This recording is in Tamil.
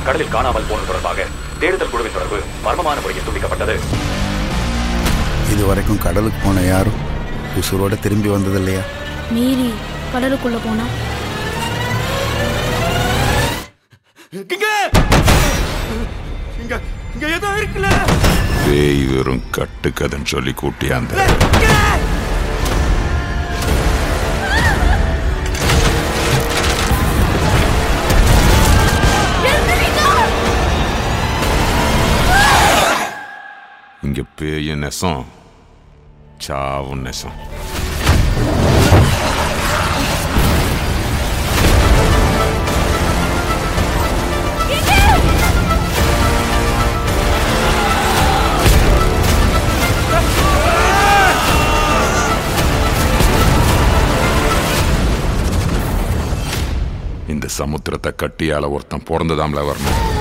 கடலில் காணாமல் போனது தொடர்பாக தேடுதல் குழுவின் தொடர்பு மர்மமான முறையில் துண்டிக்கப்பட்டது இது வரைக்கும் கடலுக்கு போன யாரும் உசுரோட திரும்பி வந்தது இல்லையா மீறி கடலுக்குள்ள போனா பேய் வெறும் கட்டுக்கதைன்னு சொல்லி கூட்டியாந்த இங்க பேய நெசம் சாவு நெசம் இந்த சமுத்திரத்தை கட்டியால ஒருத்தன் பிறந்ததாம்ல வரணும்